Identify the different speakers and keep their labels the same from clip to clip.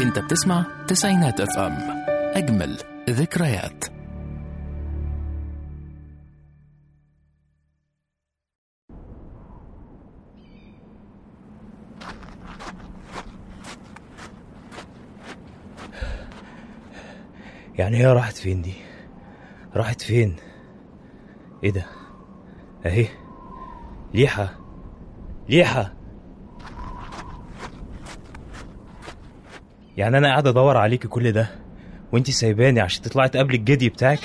Speaker 1: انت بتسمع تسعينات اف ام اجمل ذكريات
Speaker 2: يعني هي راحت فين دي راحت فين ايه ده اهي ليحة ليحة يعني انا قاعد ادور عليكي كل ده وانتي سايباني عشان تطلعي تقابلي الجدي بتاعك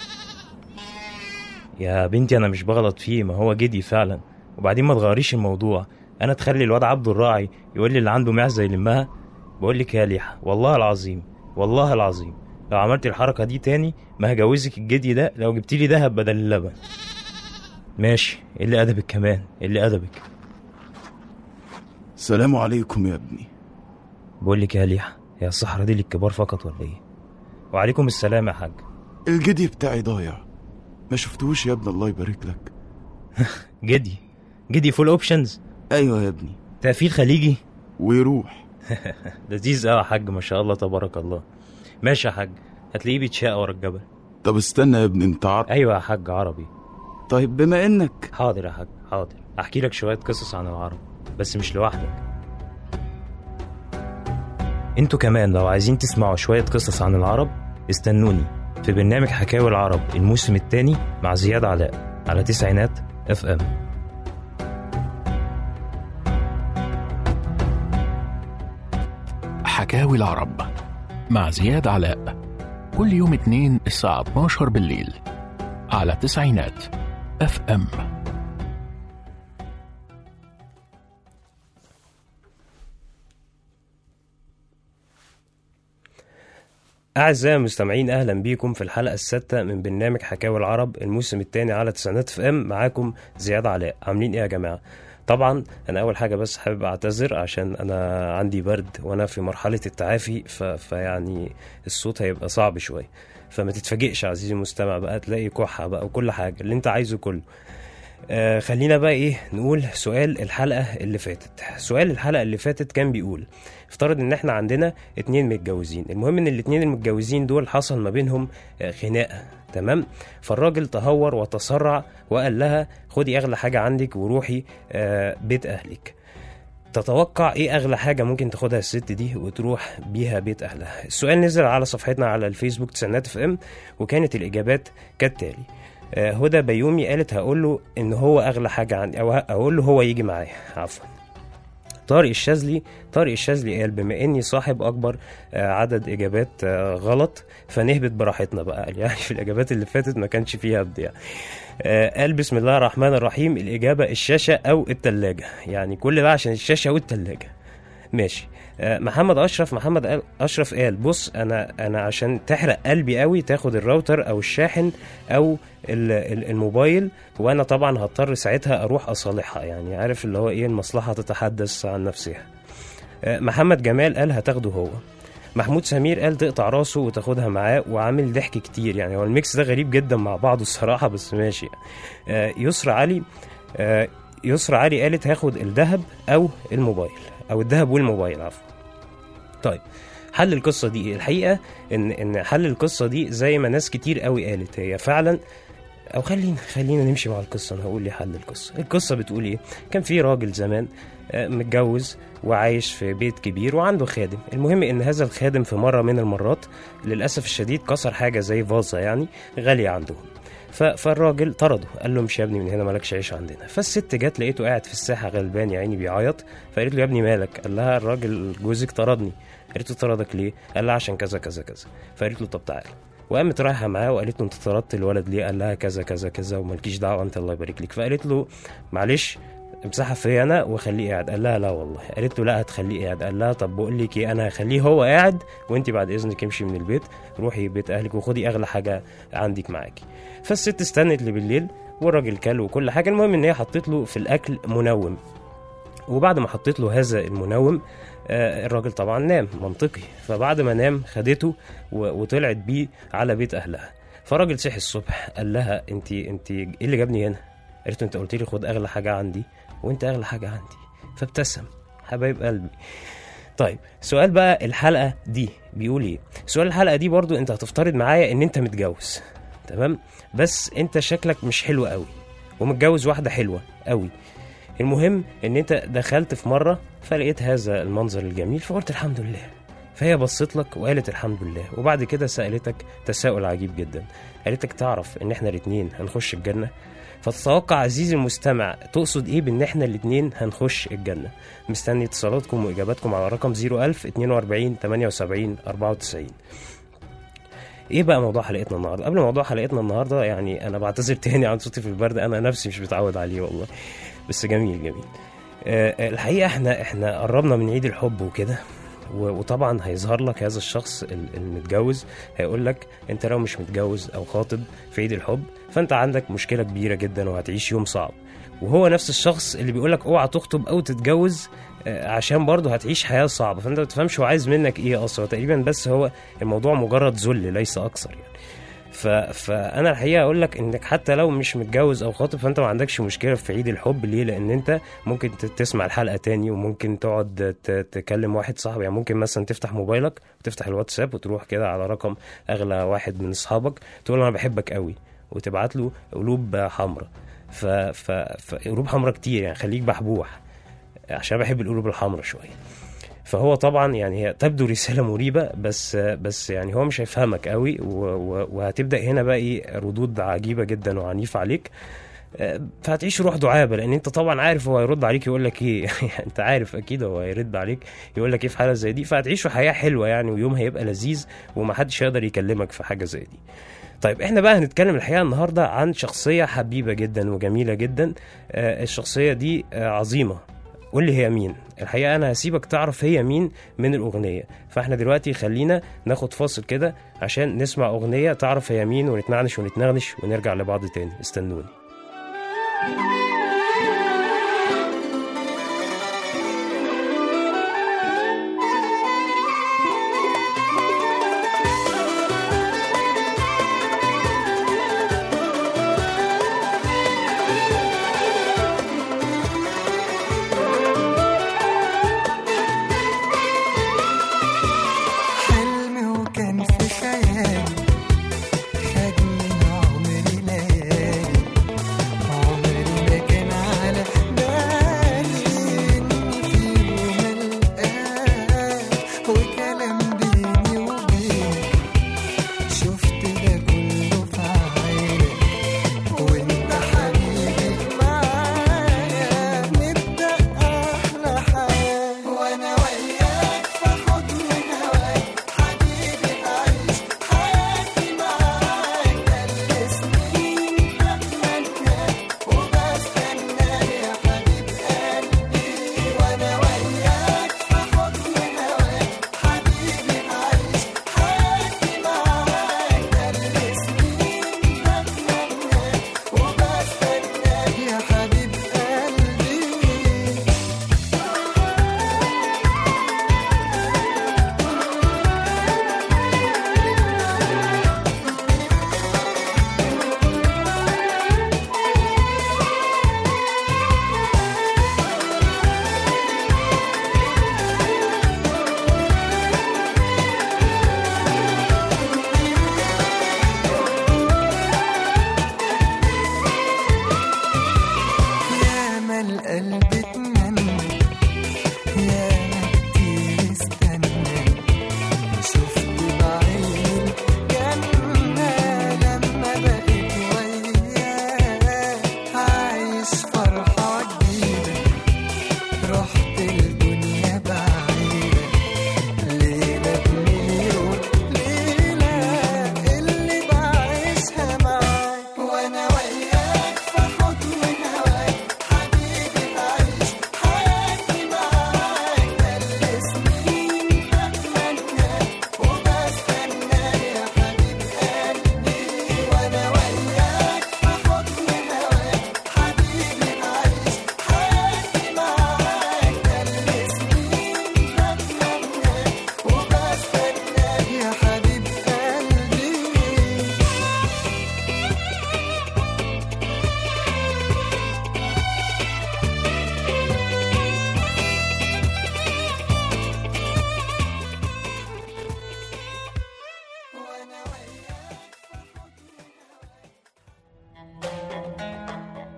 Speaker 2: يا بنتي انا مش بغلط فيه ما هو جدي فعلا وبعدين ما تغيريش الموضوع انا تخلي الواد عبد الراعي يقول لي اللي عنده معزه يلمها بقول لك يا ليحة والله العظيم والله العظيم لو عملت الحركه دي تاني ما هجوزك الجدي ده لو جبت لي دهب بدل اللبن ماشي إيه اللي ادبك كمان إيه اللي ادبك
Speaker 3: السلام عليكم يا ابني
Speaker 2: بقول لك يا ليحة هي الصحراء دي للكبار فقط ولا ايه وعليكم السلام يا حاج
Speaker 3: الجدي بتاعي ضايع ما شفتوش يا ابني الله يبارك لك
Speaker 2: جدي جدي فول اوبشنز
Speaker 3: ايوه يا ابني
Speaker 2: تقفيل خليجي
Speaker 3: ويروح
Speaker 2: لذيذ قوي يا حاج ما شاء الله تبارك الله ماشي يا حاج هتلاقيه بيتشاق ورا الجبل
Speaker 3: طب استنى يا ابني انت عارف
Speaker 2: ايوه يا حاج عربي
Speaker 3: طيب بما انك
Speaker 2: حاضر يا حاج حاضر احكي لك شويه قصص عن العرب بس مش لوحدك انتوا كمان لو عايزين تسمعوا شويه قصص عن العرب استنوني في برنامج حكاوي العرب الموسم الثاني مع زياد علاء على تسعينات اف ام
Speaker 1: حكاوي العرب مع زياد علاء كل يوم اثنين الساعة 12 بالليل على تسعينات اف ام
Speaker 2: أعزائي المستمعين أهلا بيكم في الحلقة السادسة من برنامج حكاوي العرب الموسم الثاني على تسعينات اف ام معاكم زياد علاء عاملين إيه يا جماعة؟ طبعا أنا أول حاجة بس حابب أعتذر عشان أنا عندي برد وأنا في مرحلة التعافي ف... فيعني الصوت هيبقى صعب شوية فما تتفاجئش عزيزي المستمع بقى تلاقي كحة بقى وكل حاجة اللي أنت عايزه كله آه خلينا بقى ايه نقول سؤال الحلقة اللي فاتت سؤال الحلقة اللي فاتت كان بيقول افترض ان احنا عندنا اتنين متجوزين المهم ان الاتنين المتجوزين دول حصل ما بينهم آه، خناقة تمام فالراجل تهور وتسرع وقال لها خدي اغلى حاجة عندك وروحي آه بيت اهلك تتوقع ايه اغلى حاجة ممكن تاخدها الست دي وتروح بيها بيت اهلها السؤال نزل على صفحتنا على الفيسبوك تسنات اف ام وكانت الاجابات كالتالي آه، هدى بيومي قالت هقول له ان هو اغلى حاجه عندي او هقول له هو يجي معايا عفوا طارق الشاذلي طارق الشاذلي قال بما اني صاحب اكبر آه، عدد اجابات آه، غلط فنهبط براحتنا بقى قال يعني في الاجابات اللي فاتت ما كانش فيها هبد يعني آه، قال بسم الله الرحمن الرحيم الاجابه الشاشه او التلاجة يعني كل ده عشان الشاشه والتلاجة ماشي آه، محمد اشرف محمد قال اشرف قال بص انا انا عشان تحرق قلبي قوي تاخد الراوتر او الشاحن او ال- ال- الموبايل وانا طبعا هضطر ساعتها اروح اصالحها يعني عارف اللي هو ايه المصلحه تتحدث عن نفسها آه، محمد جمال قال هتاخده هو محمود سمير قال تقطع راسه وتاخدها معاه وعامل ضحك كتير يعني هو الميكس ده غريب جدا مع بعضه الصراحه بس ماشي آه، يسرى علي آه، يسرى علي قالت هاخد الذهب او الموبايل او الذهب والموبايل عفوا طيب حل القصة دي إيه؟ الحقيقة إن إن حل القصة دي زي ما ناس كتير قوي قالت هي فعلا أو خلينا خلينا نمشي مع القصة أنا هقول لي حل القصة القصة بتقول إيه كان في راجل زمان آه، متجوز وعايش في بيت كبير وعنده خادم المهم إن هذا الخادم في مرة من المرات للأسف الشديد كسر حاجة زي فازة يعني غالية عندهم ف- فالراجل طرده قال له امشي يا ابني من هنا مالكش عيش عندنا فالست جت لقيته قاعد في الساحه غلبان يا عيني بيعيط فقالت له يا ابني مالك قال لها الراجل جوزك طردني قالت له طردك ليه قال لها عشان كذا كذا كذا فقالت له طب تعالى وقامت رايحه معاه وقالت له انت طردت الولد ليه قال لها كذا كذا كذا ومالكيش دعوه انت الله يبارك لك فقالت له معلش امسحها فيا انا وخليه قاعد قال لها لا والله قالت له لا هتخليه قاعد قال لها طب بقول لك ايه انا هخليه هو قاعد وانت بعد اذنك امشي من البيت روحي بيت اهلك وخدي اغلى حاجه عندك معاكي فالست استنت لبالليل والراجل كل وكل حاجه المهم ان هي حطت له في الاكل منوم وبعد ما حطيت له هذا المنوم آه، الراجل طبعا نام منطقي فبعد ما نام خدته و- وطلعت بيه على بيت اهلها فالراجل صحي الصبح قال لها انت انت ايه اللي جابني هنا قالت له انت قلت لي خد اغلى حاجه عندي وانت اغلى حاجه عندي فابتسم حبايب قلبي طيب سؤال بقى الحلقه دي بيقول ايه سؤال الحلقه دي برضو انت هتفترض معايا ان انت متجوز تمام بس انت شكلك مش حلو قوي ومتجوز واحده حلوه قوي المهم ان انت دخلت في مره فلقيت هذا المنظر الجميل فقلت الحمد لله فهي بصت لك وقالت الحمد لله وبعد كده سالتك تساؤل عجيب جدا قالتك تعرف ان احنا الاتنين هنخش الجنه فتتوقع عزيزي المستمع تقصد ايه بان احنا الاتنين هنخش الجنه مستني اتصالاتكم واجاباتكم على رقم 01000 42 78 94 ايه بقى موضوع حلقتنا النهارده قبل موضوع حلقتنا النهارده يعني انا بعتذر تاني عن صوتي في البرد انا نفسي مش متعود عليه والله بس جميل جميل آه، الحقيقه احنا احنا قربنا من عيد الحب وكده و- وطبعا هيظهر لك هذا الشخص ال- المتجوز هيقول لك انت لو مش متجوز او خاطب في عيد الحب فانت عندك مشكله كبيره جدا وهتعيش يوم صعب وهو نفس الشخص اللي بيقول لك اوعى تخطب او تتجوز آه، عشان برضه هتعيش حياه صعبه فانت ما تفهمش هو عايز منك ايه اصلا هو تقريبا بس هو الموضوع مجرد ذل ليس اكثر يعني ف... فانا الحقيقه اقول لك انك حتى لو مش متجوز او خاطب فانت ما عندكش مشكله في عيد الحب ليه لان انت ممكن ت- تسمع الحلقه تاني وممكن تقعد ت... تكلم واحد صاحبي يعني ممكن مثلا تفتح موبايلك وتفتح الواتساب وتروح كده على رقم اغلى واحد من اصحابك تقول له انا بحبك قوي وتبعت له قلوب حمراء ف... ف... فقلوب حمراء كتير يعني خليك بحبوح عشان بحب القلوب الحمراء شويه فهو طبعا يعني هي تبدو رساله مريبه بس بس يعني هو مش هيفهمك قوي و- و- وهتبدا هنا بقى ايه ردود عجيبه جدا وعنيفه عليك آه، فهتعيش روح دعابه لان انت طبعا عارف هو هيرد عليك يقول لك ايه يعني انت عارف اكيد هو هيرد عليك يقول لك ايه في حاله زي دي فهتعيشوا حياه حلوه يعني ويوم هيبقى لذيذ ومحدش يقدر يكلمك في حاجه زي دي طيب احنا بقى هنتكلم الحقيقه النهارده عن شخصيه حبيبه جدا وجميله جدا آه، الشخصيه دي آه، عظيمه قول لي هي مين الحقيقه انا هسيبك تعرف هي مين من الاغنيه فاحنا دلوقتي خلينا ناخد فاصل كده عشان نسمع اغنيه تعرف هي مين ونتنعنش ونتنغنش ونرجع لبعض تاني استنوني
Speaker 4: حلمي وكان في خيالي خد من عمري ليالي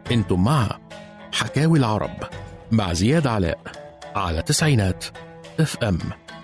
Speaker 1: انتم مع حكاوي العرب مع زياد علاء على تسعينات اف ام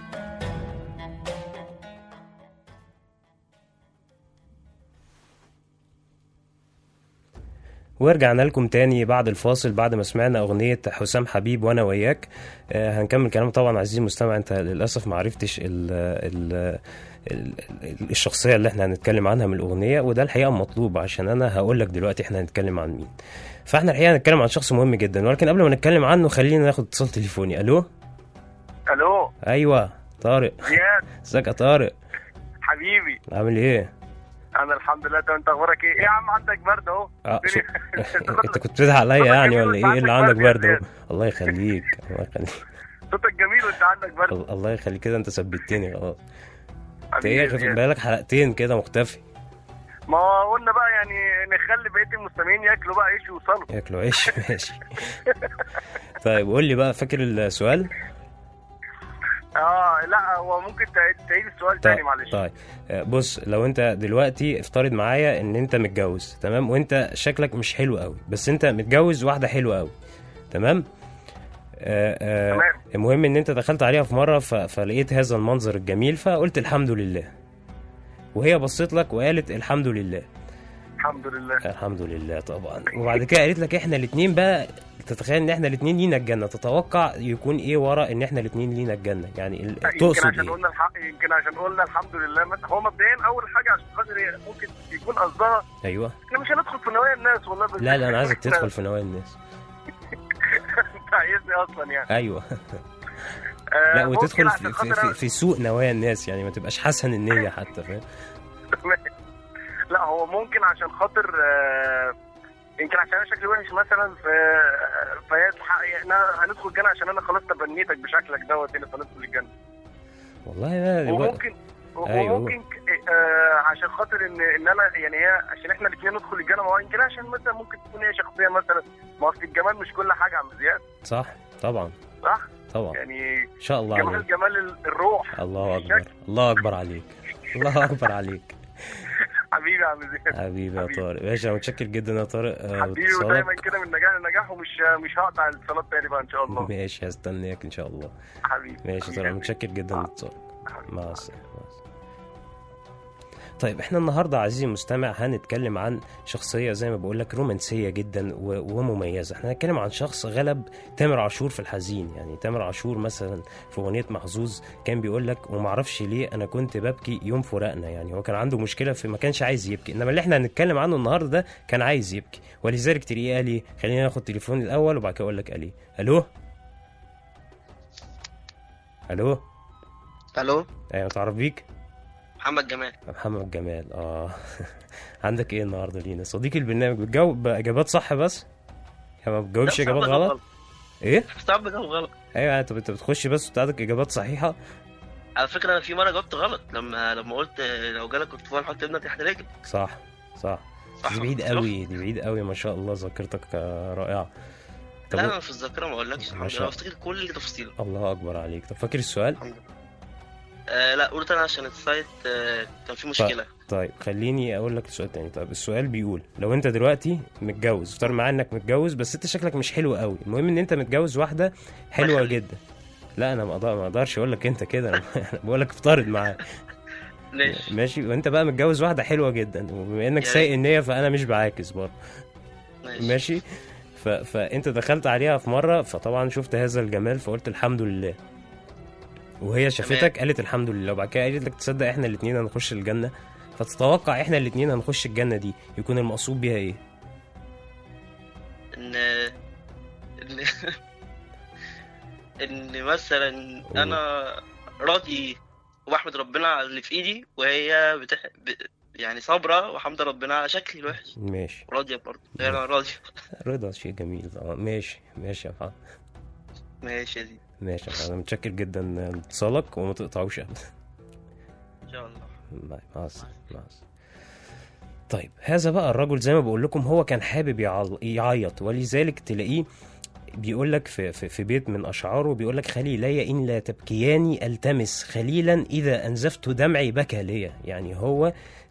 Speaker 2: ورجعنا لكم تاني بعد الفاصل بعد ما سمعنا أغنية حسام حبيب وأنا وياك آه هنكمل كلام طبعا عزيزي المستمع أنت للأسف ما عرفتش ال ال ال- ال- الشخصية اللي احنا هنتكلم عنها من الأغنية وده الحقيقة مطلوب عشان أنا هقول لك دلوقتي احنا هنتكلم عن مين فاحنا الحقيقة هنتكلم عن شخص مهم جدا ولكن قبل ما نتكلم عنه خلينا ناخد اتصال تليفوني ألو
Speaker 4: الو
Speaker 2: أيوه طارق
Speaker 4: زياد
Speaker 2: ازيك يا طارق
Speaker 4: حبيبي
Speaker 2: عامل ايه؟
Speaker 4: انا الحمد لله تمام انت اخبارك ايه ايه يا عم عندك برد اهو
Speaker 2: اه شو...
Speaker 4: الدنيا-
Speaker 2: انت كنت بتضحك عليا يعني ولا ايه إيه اللي عندك برد اهو؟
Speaker 4: زياد.
Speaker 2: الله يخليك الله يخليك
Speaker 4: صوتك جميل وانت عندك برد
Speaker 2: ال- الله يخليك كده انت ثبتني خلاص انت
Speaker 4: حبيبي
Speaker 2: ايه
Speaker 4: يا
Speaker 2: خد
Speaker 4: زياد.
Speaker 2: بالك حلقتين كده مختفي
Speaker 4: ما هو قلنا بقى يعني نخلي بقيه المستمعين ياكلوا بقى عيش ويوصلوا
Speaker 2: ياكلوا عيش ماشي طيب قول لي بقى فاكر السؤال
Speaker 4: اه لا هو ممكن تعيد تعيد السؤال تاني
Speaker 2: طيب
Speaker 4: معلش
Speaker 2: طيب آه، بص لو انت دلوقتي افترض معايا ان انت متجوز تمام وانت شكلك مش حلو قوي بس انت متجوز واحده حلوه قوي تمام آه آه
Speaker 4: تمام.
Speaker 2: المهم ان انت دخلت عليها في مره ف... فلقيت هذا المنظر الجميل فقلت الحمد لله وهي بصيت لك وقالت الحمد لله
Speaker 4: الحمد لله
Speaker 2: الحمد لله طبعا وبعد كده قالت لك احنا الاثنين بقى تتخيل ان احنا الاثنين لينا الجنه تتوقع يكون ايه ورا ان احنا الاثنين لينا الجنه يعني ال-
Speaker 4: يمكن
Speaker 2: تقصد
Speaker 4: عشان
Speaker 2: ايه
Speaker 4: قلنا الحق يمكن عشان قلنا الحمد لله مثلا هو مبدئيا اول حاجه عشان خاطر هي ممكن يكون قصدها
Speaker 2: ايوه
Speaker 4: احنا مش هندخل في نوايا الناس والله بس
Speaker 2: لا لا انا عايزك تدخل في نوايا الناس
Speaker 4: انت عايزني اصلا يعني
Speaker 2: ايوه
Speaker 4: آه،
Speaker 2: لا
Speaker 4: ممكن
Speaker 2: وتدخل
Speaker 4: عشان
Speaker 2: في, في,
Speaker 4: خاطر
Speaker 2: في, في سوء نوايا الناس يعني ما تبقاش حسن النيه حتى فاهم
Speaker 4: لا هو ممكن عشان خاطر آه، يمكن عشان انا شكلي وحش مثلا ف فهي تح- يعني أنا هندخل الجنه عشان انا خلاص تبنيتك بشكلك دوت هنا فندخل الجنه
Speaker 2: والله لا
Speaker 4: وممكن
Speaker 2: أيوه.
Speaker 4: وممكن ك- آه عشان خاطر ان ان انا يعني هي عشان احنا الاثنين ندخل الجنه ما هو يمكن عشان مثلا ممكن تكون هي شخصيه مثلا ما اصل الجمال مش كل حاجه يا عم زياد
Speaker 2: صح طبعا
Speaker 4: صح؟
Speaker 2: طبعا
Speaker 4: يعني
Speaker 2: ان شاء الله
Speaker 4: جمال
Speaker 2: عليك
Speaker 4: جمال ال- الروح
Speaker 2: الله
Speaker 4: الشكل.
Speaker 2: اكبر الله اكبر عليك الله اكبر عليك
Speaker 4: حبيبي يا عم زياد
Speaker 2: حبيبي يا
Speaker 4: حبيبي.
Speaker 2: طارق ماشي انا متشكر جدا يا طارق آه،
Speaker 4: حبيبي ودايما
Speaker 2: باتصالك.
Speaker 4: كده من نجاح لنجاح ومش مش هقطع الاتصالات تاني بقى ان شاء الله
Speaker 2: ماشي هستناك ان شاء الله
Speaker 4: حبيبي
Speaker 2: ماشي يا
Speaker 4: حبيبي.
Speaker 2: طارق متشكر جدا لاتصالك
Speaker 4: حبيبي.
Speaker 2: مع السلامه مع السلامة. طيب احنا النهارده عزيزي المستمع هنتكلم عن شخصيه زي ما بقول لك رومانسيه جدا و- ومميزه احنا هنتكلم عن شخص غلب تامر عاشور في الحزين يعني تامر عاشور مثلا في اغنيه محظوظ كان بيقول لك وما اعرفش ليه انا كنت ببكي يوم فراقنا يعني هو كان عنده مشكله في ما كانش عايز يبكي انما اللي احنا هنتكلم عنه النهارده ده كان عايز يبكي ولذلك تلاقيه قال ايه خلينا ناخد تليفون الاول وبعد كده اقول لك قال ايه الو الو
Speaker 5: الو
Speaker 2: ايوه تعرف بيك
Speaker 5: محمد جمال
Speaker 2: محمد جمال اه عندك ايه النهارده لينا صديقي البرنامج بتجاوب باجابات صح بس يعني ما بتجاوبش
Speaker 5: لا،
Speaker 2: اجابات
Speaker 5: صعب
Speaker 2: غلط ايه
Speaker 5: صعب بجاوب غلط
Speaker 2: ايوه انت انت بتخش بس بتاعتك اجابات صحيحه
Speaker 5: على فكره انا في مره جاوبت غلط لما لما قلت لو جالك كنت فوق حط ابنك تحت رجلك
Speaker 2: صح صح
Speaker 5: صح
Speaker 2: دي بعيد
Speaker 5: شفت؟
Speaker 2: قوي دي بعيد قوي ما شاء الله ذاكرتك آه، رائعه طب
Speaker 5: لا انا في الذاكره ما اقولكش
Speaker 2: ما
Speaker 5: الحمد
Speaker 2: شاء
Speaker 5: لله
Speaker 2: الله.
Speaker 5: بفتكر كل تفصيله
Speaker 2: الله اكبر عليك طب فاكر السؤال
Speaker 5: الحمد لله آه لا قلت انا عشان السايت آه كان في مشكله
Speaker 2: طيب خليني اقول لك السؤال تاني طيب السؤال بيقول لو انت دلوقتي متجوز افترض معايا انك متجوز بس انت شكلك مش حلو قوي المهم ان انت متجوز واحده حلوه
Speaker 5: يخليك.
Speaker 2: جدا لا انا ما أقدر- ما اقدرش اقول لك انت كده انا بقول لك افترض معايا
Speaker 5: ليش
Speaker 2: ماشي وانت بقى متجوز واحده حلوه جدا وبما انك
Speaker 5: يا
Speaker 2: سايق النيه فانا مش بعاكس برضه
Speaker 5: ماشي
Speaker 2: ماشي ف... فانت دخلت عليها في مره فطبعا شفت هذا الجمال فقلت الحمد لله وهي شافتك قالت الحمد لله وبعد كده قالت لك تصدق احنا الاثنين هنخش الجنه فتتوقع احنا الاثنين هنخش الجنه دي يكون المقصود بيها ايه
Speaker 5: ان ان ان مثلا انا راضي وبحمد ربنا على اللي في ايدي وهي بتح... ب... يعني صابره وحمد ربنا على شكلي الوحش
Speaker 2: ماشي
Speaker 5: راضيه برضه انا راضيه
Speaker 2: رضا شيء جميل اه ماشي ماشي يا محمد
Speaker 5: ماشي يا زيد
Speaker 2: ماشي يا محمد انا متشكر جدا لاتصالك وما تقطعوش ابدا
Speaker 5: ان شاء الله
Speaker 2: مع مع السلامة مع السلامة. طيب هذا بقى الرجل زي ما بقول لكم هو كان حابب يعل- يعيط ولذلك تلاقيه بيقول لك في, في, في بيت من اشعاره بيقول لك خليلي ان لا تبكياني التمس خليلا اذا انزفت دمعي بكى لي يعني هو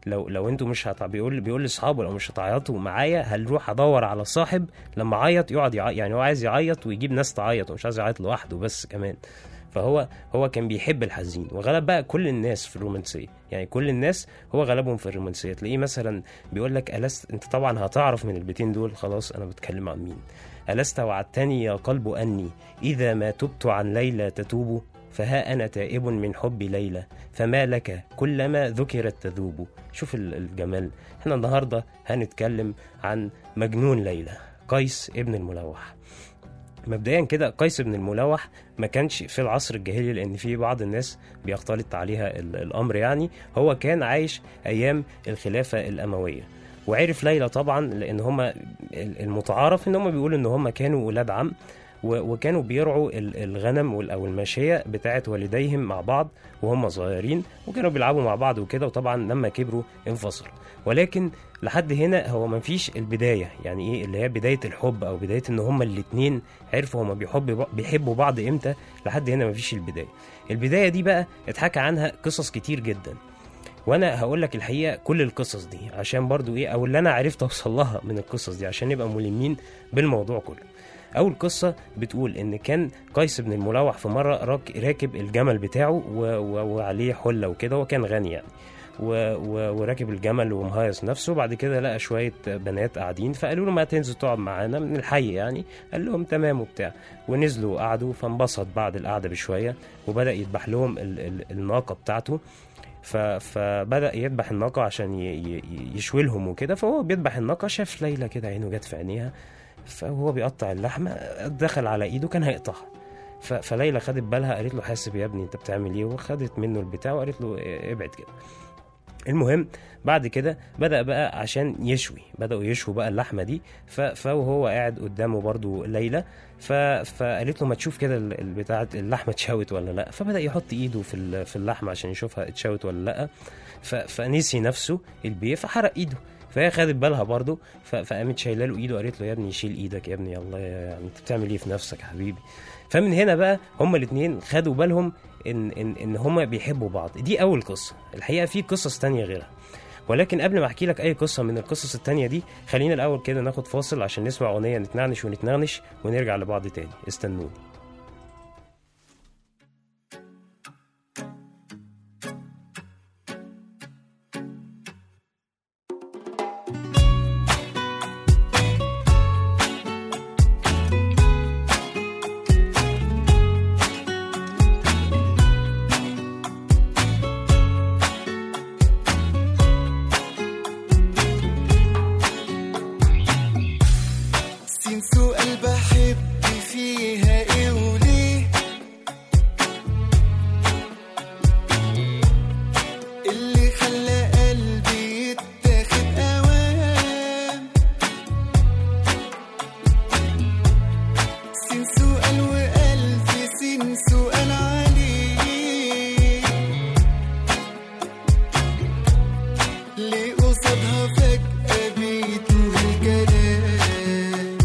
Speaker 2: لو لو انتوا مش هتع... بيقول بيقول لاصحابه لو مش هتعيطوا معايا هنروح ادور على صاحب لما عيط يقعد يعيط يعني هو عايز يعيط ويجيب ناس تعيط ومش عايز يعيط لوحده بس كمان فهو هو كان بيحب الحزين وغلب بقى كل الناس في الرومانسيه يعني كل الناس هو غلبهم في الرومانسيه تلاقيه مثلا بيقول لك ألست انت طبعا هتعرف من البيتين دول خلاص انا بتكلم عن مين ألست وعدتني يا قلب أني إذا ما تبت عن ليلى تتوب فها أنا تائب من حب ليلى فما لك كلما ذكرت تذوب شوف ال- الجمال احنا النهاردة هنتكلم عن مجنون ليلى قيس ابن الملوح مبدئيا كده قيس بن الملوح ما كانش في العصر الجاهلي لان في بعض الناس بيختلط عليها ال- الامر يعني هو كان عايش ايام الخلافه الامويه وعرف ليلى طبعا لان هما المتعارف ان هما بيقولوا ان هما كانوا ولاد عم و- وكانوا بيرعوا ال- الغنم وال- او الماشيه بتاعه والديهم مع بعض وهم صغيرين وكانوا بيلعبوا مع بعض وكده وطبعا لما كبروا انفصلوا ولكن لحد هنا هو ما فيش البدايه يعني ايه اللي هي بدايه الحب او بدايه ان هما الاتنين عرفوا هما بيحب بيحبوا بعض امتى لحد هنا ما فيش البدايه البدايه دي بقى اتحكى عنها قصص كتير جدا وانا هقول لك الحقيقه كل القصص دي عشان برضو ايه او اللي انا عرفت اوصل لها من القصص دي عشان نبقى ملمين بالموضوع كله اول قصه بتقول ان كان قيس بن الملوح في مره راك- راكب الجمل بتاعه و... و... وعليه حله وكده وكان غني يعني و... و... وراكب الجمل ومهيص نفسه بعد كده لقى شويه بنات قاعدين فقالوا له ما تنزل تقعد معانا من الحي يعني قال لهم تمام وبتاع ونزلوا وقعدوا فانبسط بعد القعده بشويه وبدا يذبح لهم ال... ال... الناقه بتاعته ف... فبدا يذبح الناقه عشان ي... ي... يشوي لهم وكده فهو بيذبح الناقه شاف ليلى كده عينه جت في عينيها فهو بيقطع اللحمه دخل على ايده كان هيقطعها ف... فليلى خدت بالها قالت له حاسب يا ابني انت بتعمل ايه وخدت منه البتاع وقالت له إيه، ابعد كده المهم بعد كده بدأ بقى عشان يشوي بدأوا يشووا بقى اللحمة دي ف... فهو قاعد قدامه برضو ليلى ف... فقالت له ما تشوف كده ال- البتاع اللحمة اتشوت ولا لا فبدأ يحط ايده في ال... في اللحمة عشان يشوفها اتشوت ولا لا ف... فنسي نفسه البيه فحرق ايده فهي خدت بالها برضه ف... فقامت شايله له ايده وقالت له يا ابني شيل ايدك يا ابني الله يعني انت بتعمل ايه في نفسك يا حبيبي فمن هنا بقى هما الاثنين خدوا بالهم ان ان ان هما بيحبوا بعض دي اول قصه الحقيقه في قصص تانية غيرها ولكن قبل ما احكي لك اي قصه من القصص التانية دي خلينا الاول كده ناخد فاصل عشان نسمع اغنيه نتنعنش ونتنغنش ونرجع لبعض تاني استنوني
Speaker 6: سين سؤال بحب فيها ايه وليه اللي خلى قلبي يتاخد اوام سين سؤال وألف سين سؤال عليه ليه قصادها فجأة بيتوه الكلام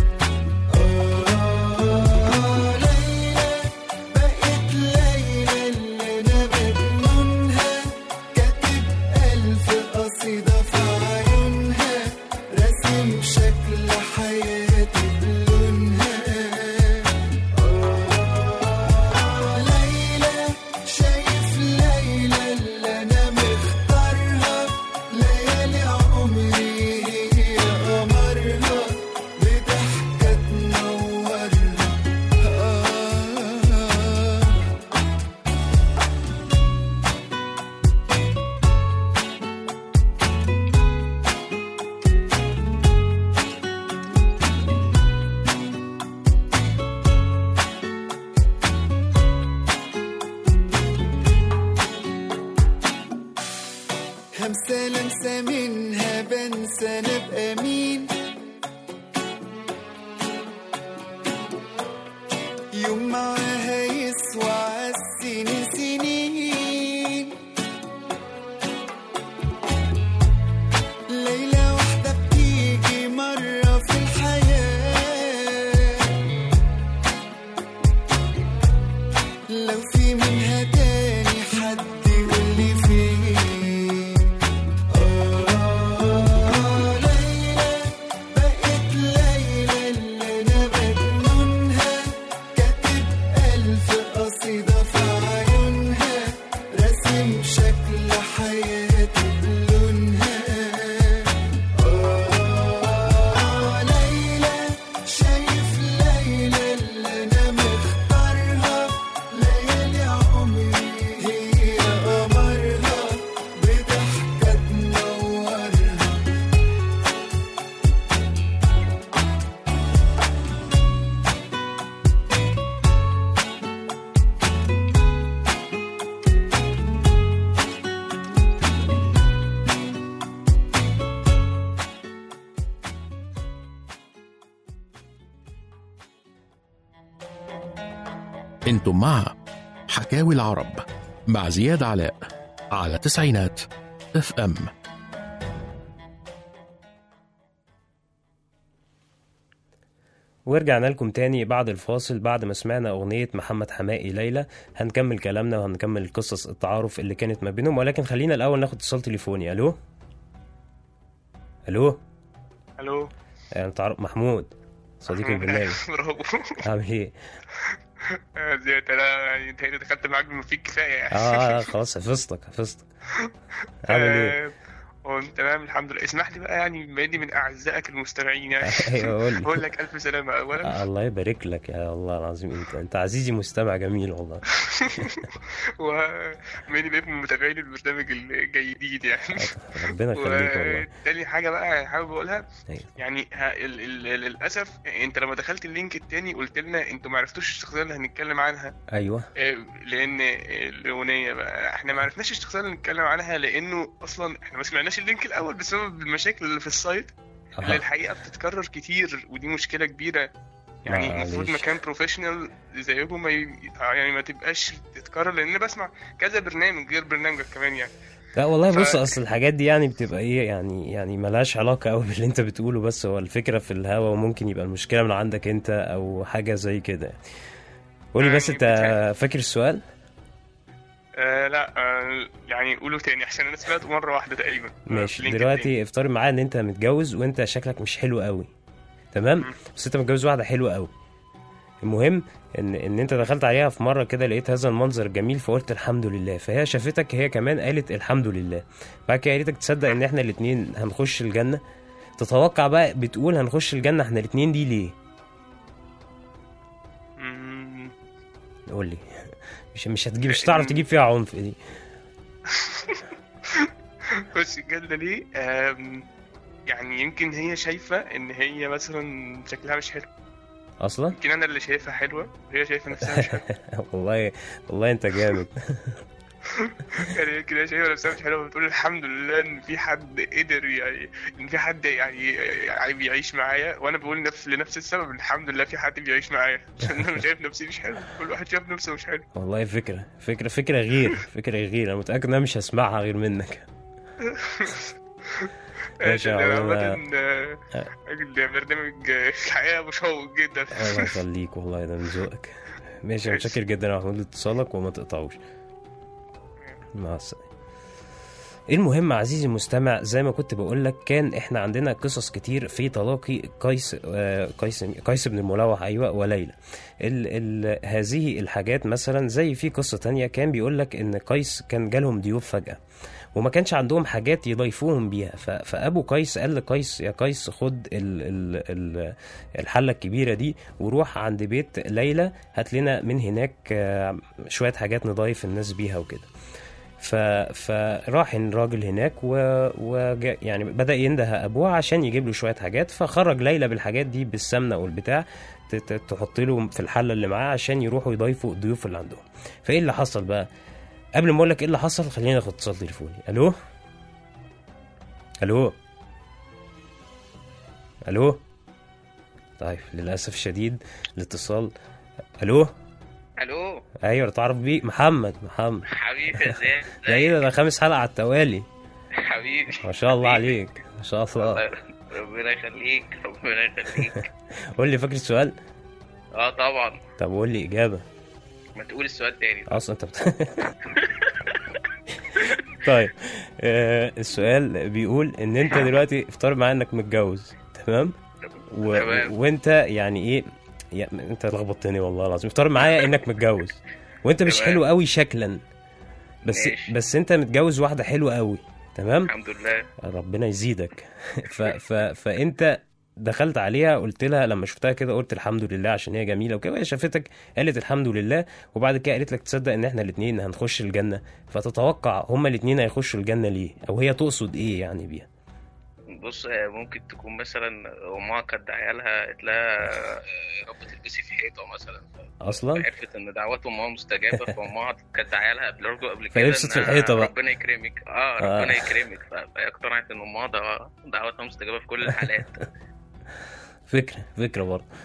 Speaker 6: آه ليلى بقت ليلى اللي أنا بجنونها كاتب ألف قصيدة في عيونها راسم شكل حياتي بلونها آه ليلى شايف ليلى اللي أنا مختارها ليالي عمري هي قمرها بضحكة تنورها آه همسة لمسة منها بنسى أنا أبقى مين يوم معاها يسوى عالسنين سنين ليلة واحدة بتيجي مرة في الحياة لو في منها تاني حد يقول لي فين آه
Speaker 1: انتم مع حكاوي العرب مع زياد علاء على تسعينات اف ام
Speaker 2: ورجعنا لكم تاني بعد الفاصل بعد ما سمعنا أغنية محمد حمائي ليلى هنكمل كلامنا وهنكمل قصص التعارف اللي كانت ما بينهم ولكن خلينا الأول ناخد اتصال تليفوني ألو ألو
Speaker 7: الو
Speaker 2: يعني تعرف محمود صديق البرنامج
Speaker 7: برافو
Speaker 2: عامل ايه؟
Speaker 7: آه، زياد انا يعني انت دخلت معاك بما فيه الكفايه يعني
Speaker 2: اه آه، خلاص حفظتك حفظتك عامل ايه؟
Speaker 7: آه، هو تمام الحمد لله اسمح لي بقى يعني بما اني من اعزائك المستمعين يعني
Speaker 2: ايوه قول لي
Speaker 7: بقول لك الف سلامه اولا
Speaker 2: آه، الله يبارك لك يا الله العظيم انت انت عزيزي مستمع جميل والله
Speaker 7: وماني بقيت من متابعين البرنامج الجيدين يعني
Speaker 2: ربنا يخليك والله
Speaker 7: وتاني حاجة بقى حابب أقولها
Speaker 2: أيوة.
Speaker 7: يعني ها ال ال للأسف أنت لما دخلت اللينك التاني قلت لنا أنتوا ما عرفتوش الشخصية اللي هنتكلم عنها
Speaker 2: ايوه
Speaker 7: آه، لأن الأغنية بقى إحنا ما عرفناش الشخصية اللي نتكلم عنها لأنه أصلا إحنا ما سمعناش اللينك الأول بسبب المشاكل اللي في السايت اللي
Speaker 2: أها.
Speaker 7: الحقيقة بتتكرر كتير ودي مشكلة كبيرة يعني
Speaker 2: معلش.
Speaker 7: المفروض مكان بروفيشنال زيكم ما ي... يعني ما تبقاش تتكرر لان بسمع كذا برنامج غير برنامجك كمان يعني
Speaker 2: لا والله
Speaker 7: ف-
Speaker 2: بص اصل الحاجات دي يعني بتبقى ايه يعني يعني ملهاش علاقه قوي باللي انت بتقوله بس هو الفكره في الهوا وممكن يبقى المشكله من عندك انت او حاجه زي كده قولي بس
Speaker 7: يعني
Speaker 2: انت
Speaker 7: بتهيألي.
Speaker 2: فاكر السؤال
Speaker 7: آه لا آه يعني قولوا تاني عشان انا سمعته مره واحده تقريبا في
Speaker 2: ماشي
Speaker 7: اللينك
Speaker 2: دلوقتي افترض معايا ان انت متجوز وانت شكلك مش حلو قوي تمام
Speaker 7: مم.
Speaker 2: بس انت متجوز واحده حلوه قوي المهم ان ان انت دخلت عليها في مره كده لقيت هذا المنظر الجميل فقلت الحمد لله فهي شافتك هي كمان قالت الحمد لله بعد كده قالتك تصدق ان احنا الاتنين هنخش الجنه تتوقع بقى بتقول هنخش الجنه احنا الاتنين دي ليه
Speaker 7: مم.
Speaker 2: قول لي مش مش هتجيب مش هتعرف تجيب فيها عنف دي
Speaker 7: خش الجنه ليه آم، يعني يمكن هي شايفه ان هي مثلا شكلها مش حلو
Speaker 2: اصلا
Speaker 7: يمكن انا اللي شايفها حلوه وهي شايفه نفسها مش حلوه
Speaker 2: والله والله انت جامد
Speaker 7: يعني يمكن هي شايفه نفسها مش حلوه بتقول الحمد لله ان في حد قدر يعني ان في حد يعني, يعني بيعيش معايا وانا بقول نفس لنفس السبب الحمد لله في حد بيعيش معايا عشان انا شايف نفسي مش حلو كل واحد شايف نفسه مش حلو
Speaker 2: والله فكره فكره فكره غير فكره غير انا متاكد ان انا مش هسمعها غير منك ماشي يا
Speaker 7: يعني
Speaker 2: عم،
Speaker 7: عامة آه، البرنامج آه، الحقيقة مشوق جدا
Speaker 2: الله يخليك والله ده من ذوقك ماشي أنا متشكر جدا يا محمود لاتصالك وما تقطعوش مع السلامه المهم عزيزي المستمع زي ما كنت بقول لك كان احنا عندنا قصص كتير في تلاقي قيس آه، قيس قيس بن الملوح ايوه وليلى ال ال هذه الحاجات مثلا زي في قصه تانية كان بيقول لك ان قيس كان جالهم ضيوف فجاه وما كانش عندهم حاجات يضيفوهم بيها ف- فابو قيس قال لقيس يا قيس خد ال ال ال الحله الكبيره دي وروح عند بيت ليلى هات لنا من هناك آه، شويه حاجات نضيف الناس بيها وكده ف... فراح الراجل هناك و... وجا... يعني بدا ينده ابوه عشان يجيب له شويه حاجات فخرج ليلى بالحاجات دي بالسمنه والبتاع ت... ت... تحط له في الحله اللي معاه عشان يروحوا يضيفوا الضيوف اللي عندهم فايه اللي حصل بقى قبل ما اقول لك ايه اللي حصل خلينا ناخد اتصال تليفوني الو الو الو طيب للاسف الشديد الاتصال الو
Speaker 8: الو
Speaker 2: ايوه تعرف بيه محمد محمد
Speaker 8: حبيبي يا زياد
Speaker 2: ده ايه ده ده خامس حلقه على التوالي
Speaker 8: حبيبي
Speaker 2: ما شاء الله عليك ما شاء الله
Speaker 8: الله- ربنا يخليك ربنا يخليك
Speaker 2: قول لي فاكر السؤال
Speaker 8: اه طبعا
Speaker 2: طب قول لي اجابه
Speaker 8: ما تقول السؤال تاني
Speaker 2: اصلا انت بت... طيب آه السؤال بيقول ان انت دلوقتي افترض معايا انك متجوز تمام و...
Speaker 8: تمام.
Speaker 2: وانت يعني ايه يا... انت لخبطتني والله العظيم افترض معايا انك متجوز وانت مش
Speaker 8: تمام.
Speaker 2: حلو قوي شكلا بس
Speaker 8: ماشي.
Speaker 2: بس انت متجوز واحده حلوه قوي تمام
Speaker 8: الحمد لله
Speaker 2: ربنا يزيدك ف... ف... فانت دخلت عليها قلت لها لما شفتها كده قلت الحمد لله عشان هي جميله وكده هي شافتك قالت الحمد لله وبعد كده قالت لك تصدق ان احنا الاثنين هنخش الجنه فتتوقع هما الاثنين هيخشوا الجنه ليه او هي تقصد ايه يعني بيها
Speaker 8: بص آه، ممكن تكون مثلا امها كانت عيالها قالت لها آه، يا رب تلبسي في حيطه مثلا
Speaker 2: اصلا
Speaker 8: عرفت ان دعوات امها مستجابه فامها كانت عيالها برضه قبل كده
Speaker 2: فلبست في
Speaker 8: إنها
Speaker 2: الحيطة بقى.
Speaker 8: ربنا يكرمك اه
Speaker 2: آه.
Speaker 8: ربنا يكرمك ف- فهي اقتنعت ان امها دع- دعواتها مستجابه في كل الحالات
Speaker 2: فكره فكره برضه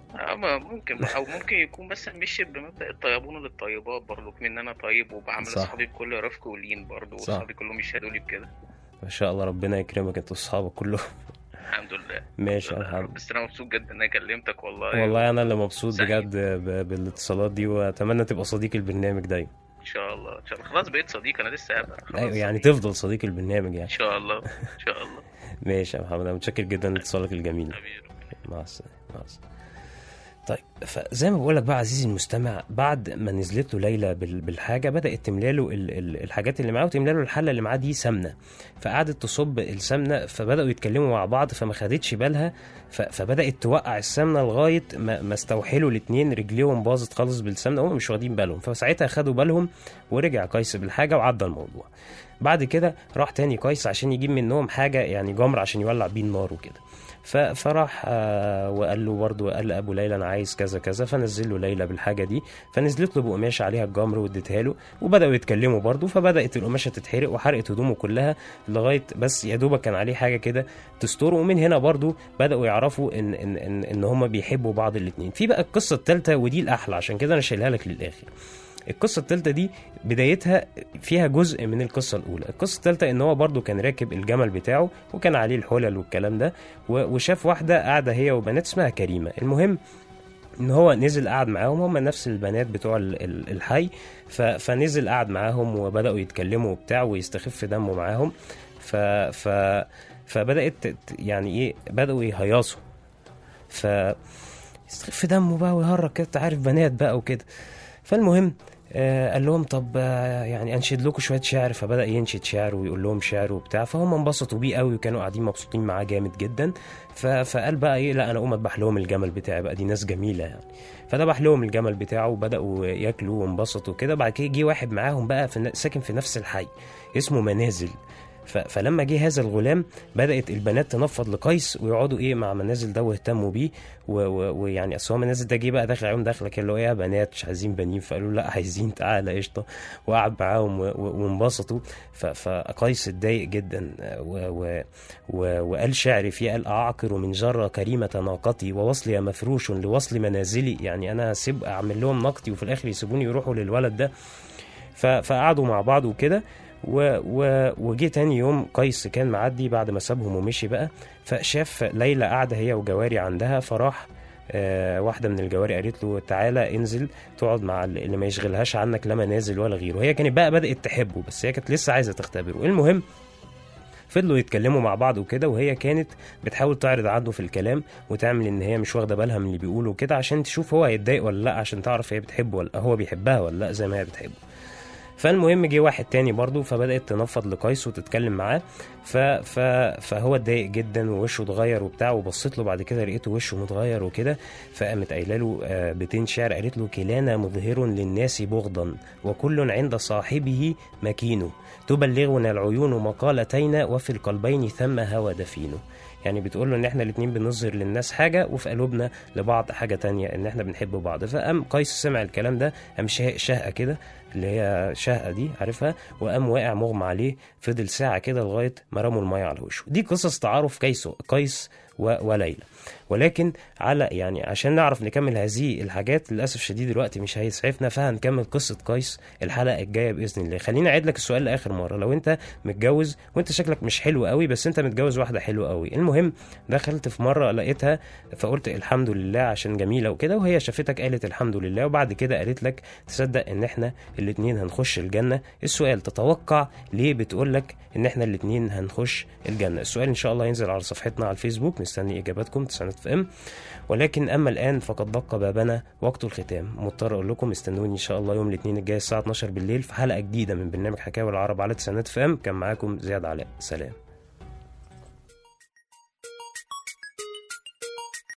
Speaker 8: آه، ما ممكن او ممكن يكون بس مشي بمبدأ الطيبون للطيبات برضو من ان انا طيب وبعامل
Speaker 2: صح.
Speaker 8: اصحابي بكل رفق ولين برضو
Speaker 2: صح.
Speaker 8: واصحابي كلهم يشهدوا لي بكده
Speaker 2: ما شاء الله ربنا يكرمك انت واصحابك كلهم
Speaker 8: الحمد لله
Speaker 2: ماشي يا
Speaker 8: الحمد لله.
Speaker 2: محمد
Speaker 8: بس انا مبسوط جدا ان انا كلمتك والله
Speaker 2: والله انا اللي مبسوط
Speaker 8: سعيد.
Speaker 2: بجد ب- بالاتصالات دي واتمنى تبقى صديق البرنامج دايما
Speaker 8: ان شاء الله ان شاء الله خلاص بقيت صديق انا لسه هبقى خلاص
Speaker 2: ايوه يعني
Speaker 8: صديق.
Speaker 2: تفضل صديق البرنامج يعني
Speaker 8: ان شاء الله ان شاء الله
Speaker 2: ماشي يا محمد انا متشكر جدا لاتصالك الجميل
Speaker 8: حبيبي ربنا
Speaker 2: مع السلامه مع السلامه طيب فزي ما بقول لك بقى عزيزي المستمع بعد ما نزلت له ليلى بال- بالحاجه بدات تملى له ال- ال- الحاجات اللي معاه وتملى له الحله اللي معاه دي سمنه فقعدت تصب السمنه فبداوا يتكلموا مع بعض فما خدتش بالها ف- فبدات توقع السمنه لغايه ما, ما استوحلوا الاثنين رجليهم باظت خالص بالسمنه هم مش واخدين بالهم فساعتها خدوا بالهم ورجع قيس بالحاجه وعدى الموضوع بعد كده راح تاني قيس عشان يجيب منهم حاجه يعني جمر عشان يولع بيه النار وكده ف- فراح آه، وقال له برضه قال لابو ليلى انا عايز كذا كذا فنزل له ليلى بالحاجه دي فنزلت له بقماشه عليها الجمر واديتها له وبداوا يتكلموا برضه فبدات القماشه تتحرق وحرقت هدومه كلها لغايه بس يا دوبك كان عليه حاجه كده تستره ومن هنا برضه بداوا يعرفوا ان ان ان, إن هم بيحبوا بعض الاثنين في بقى القصه الثالثه ودي الاحلى عشان كده انا شايلها لك للاخر القصة التالتة دي بدايتها فيها جزء من القصة الأولى القصة التالتة إن هو برضو كان راكب الجمل بتاعه وكان عليه الحلل والكلام ده و- وشاف واحدة قاعدة هي وبنات اسمها كريمة المهم ان هو نزل قعد معاهم هم نفس البنات بتوع ال- ال- الحي ف- فنزل قعد معاهم وبداوا يتكلموا وبتاع ويستخف دمه معاهم ف ف فبدات ت- ت- يعني ايه بداوا يهيصوا ف يستخف دمه بقى ويهرج كده أنت عارف بنات بقى وكده فالمهم آه قال لهم طب آه يعني انشد لكم شويه شعر فبدا ينشد شعر ويقول لهم شعر وبتاع فهم انبسطوا بيه قوي وكانوا قاعدين مبسوطين معاه جامد جدا ف- فقال بقى ايه لا انا اقوم اذبح لهم الجمل بتاعي بقى دي ناس جميله يعني فذبح لهم الجمل بتاعه وبداوا ياكلوا وانبسطوا كده بعد كده جه واحد معاهم بقى في ن- ساكن في نفس الحي اسمه منازل ف- فلما جه هذا الغلام بدات البنات تنفض لقيس ويقعدوا ايه مع منازل ده واهتموا بيه و- و- ويعني اصل هو منازل ده جه بقى داخل عليهم داخله كده اللي هو ايه يا بنات مش عايزين بنين فقالوا لا عايزين تعالى قشطه وقعد معاهم و- و- وانبسطوا ف- فقيس اتضايق جدا و- و- و- وقال شعر فيه قال اعقر من جره كريمه ناقتي ووصلي مفروش لوصل منازلي يعني انا سيب اعمل لهم ناقتي وفي الاخر يسيبوني يروحوا للولد ده ف- فقعدوا مع بعض وكده و... و... وجه تاني يوم قيس كان معدي بعد ما سابهم ومشي بقى فشاف ليلى قاعده هي وجواري عندها فراح آه واحده من الجواري قالت له تعالى انزل تقعد مع ال- اللي ما يشغلهاش عنك لا منازل ولا غيره هي كانت بقى بدات تحبه بس هي كانت لسه عايزه تختبره المهم فضلوا يتكلموا مع بعض وكده وهي كانت بتحاول تعرض عنده في الكلام وتعمل ان هي مش واخده بالها من اللي بيقوله كده عشان تشوف هو هيتضايق ولا لا عشان تعرف هي بتحبه ولا هو بيحبها ولا لا زي ما هي بتحبه فالمهم جه واحد تاني برضه فبدات تنفض لقيس وتتكلم معاه ف... ف... فهو اتضايق جدا ووشه اتغير وبتاع وبصيت له بعد كده لقيته وشه متغير وكده فقامت قايله له آه، بيتين شعر قالت له كلانا مظهر للناس بغضا وكل عند صاحبه مكين تبلغنا العيون مقالتين وفي القلبين ثم هوى دفين يعني بتقول له ان احنا الاتنين بنظهر للناس حاجه وفي قلوبنا لبعض حاجه تانية ان احنا بنحب بعض فقام قيس سمع الكلام ده قام شهق شهقه كده اللي هي شهقه دي عارفها وقام واقع مغمى عليه فضل ساعه كده لغايه ما رموا الميه على وشه دي قصص تعارف قيس قيس و- وليلى ولكن على يعني عشان نعرف نكمل هذه الحاجات للاسف شديد الوقت مش هيسعفنا فهنكمل قصه قيس الحلقه الجايه باذن الله خليني اعيد لك السؤال لاخر مره لو انت متجوز وانت شكلك مش حلو قوي بس انت متجوز واحده حلوه قوي المهم دخلت في مره لقيتها فقلت الحمد لله عشان جميله وكده وهي شافتك قالت الحمد لله وبعد كده قالت لك تصدق ان احنا الاتنين هنخش الجنه السؤال تتوقع ليه بتقول لك ان احنا الاتنين هنخش الجنه السؤال ان شاء الله ينزل على صفحتنا على الفيسبوك مستني اجاباتكم تسعينات في ام ولكن اما الان فقد دق بابنا وقت الختام مضطر اقول لكم استنوني ان شاء الله يوم الاثنين الجاي الساعه 12 بالليل في حلقه جديده من برنامج حكاوي العرب على تسعينات في ام كان معاكم زياد علاء سلام